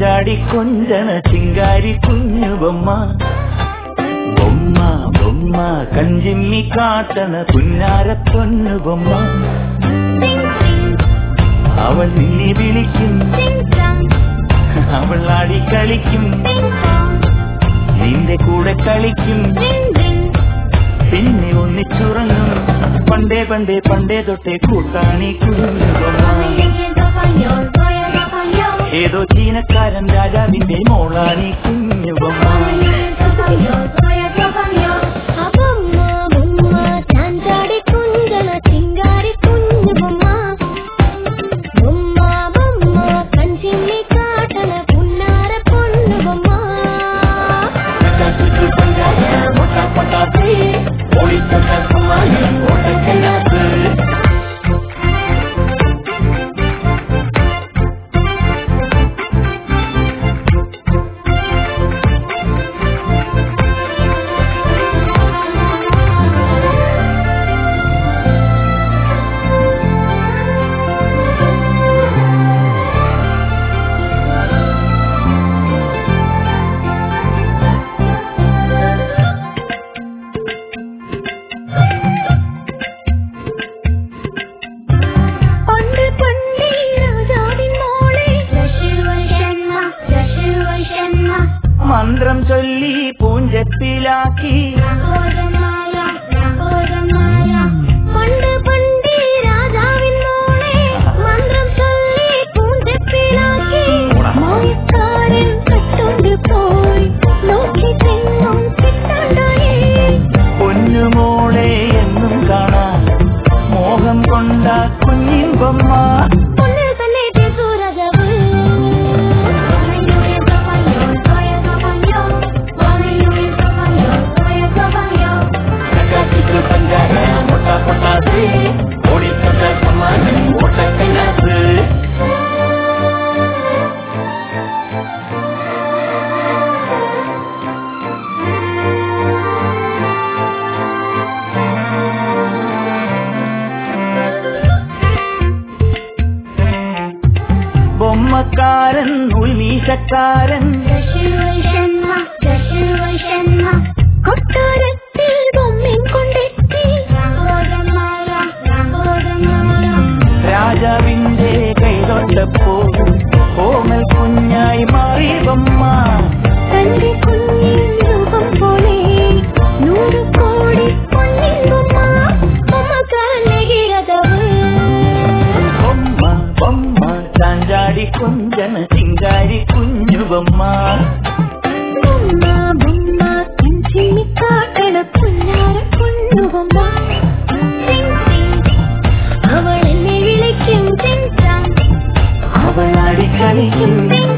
ചാഞ്ചാടി കൊഞ്ചണ ചിങ്കാരി കുഞ്ഞു ബൊമ്മ ബൊമ്മ ബൊമ്മ കഞ്ചിമ്മി കാട്ടണ പുന്നാര പൊന്നു ബൊമ്മ Ding ding, അവൾ നിന്നെ വിളിക്കും ding dong, അവൾ ആടി കളിക്കും ding dong, നിന്റെ കൂടെ കളിക്കും ding ding. പിന്നെ ഒന്നിച്ചുറങ്ങും പണ്ടേ പണ്ടേ പണ്ടേ തൊട്ടേ കൂട്ടാണി കുഞ്ഞു ബൊമ്മ ഏതോ ചീനക്കാരൻ രാജാവിന്റെ മോളാണി കുഞ്ഞു ബൊമ്മ പണ്ട് പണ്ടേ രാജാവിൻ മോളെ മന്ത്രം ചൊല്ലി പൂഞ്ചപ്പിലാക്കി പണ്ട് പണ്ടേ രാജാവിൻ മോളെ മന്ത്രം ചൊല്ലി പൂന്തപ്പിലാക്കി മോയക്കാരൻ കട്ടോണ്ട് പോയി നോക്കി തെങ്ങും കിട്ടാണ്ടായി പൊന്നുമോളെ എന്നും കാണാൻ മോഹം കൊണ്ട കുഞ്ഞിൻ ബൊമ്മ പൊന്നിൽ തന്നെ സൂരജവ് ബൊമ്മക്കാരൻ ഉൽമീശക്കാരൻ കൊട്ടാരത്തിൽ ബൊമ്മയും കൊണ്ടെത്തി രാജാവിന്റെ കൈതൊട്ടപ്പോ കോമൽ കുഞ്ഞായി മാറി ബൊമ്മ തന്റെ കുഞ്ഞിൻ രൂപം പോലെ നൂറ് കോടി പൊന്നിൻ ബൊമ്മ ബൊമ്മക്കാരനെകിരതവ് ബൊമ്മ ബൊമ്മ ചാഞ്ചാടി കുഞ്ചന ചിങ്കാരി കുഞ്ഞു ബൊമ്മ ബൊമ്മ ബൊമ്മ കഞ്ചിനി കാട്ടണ പുന്നാര പൊന്നു ബൊമ്മ ടിങ് ടിങ്. അവൾ എന്നെ വിളിക്കും ടിങ് ടാങ്. അവൾ ആടി കളിക്കും ടിങ്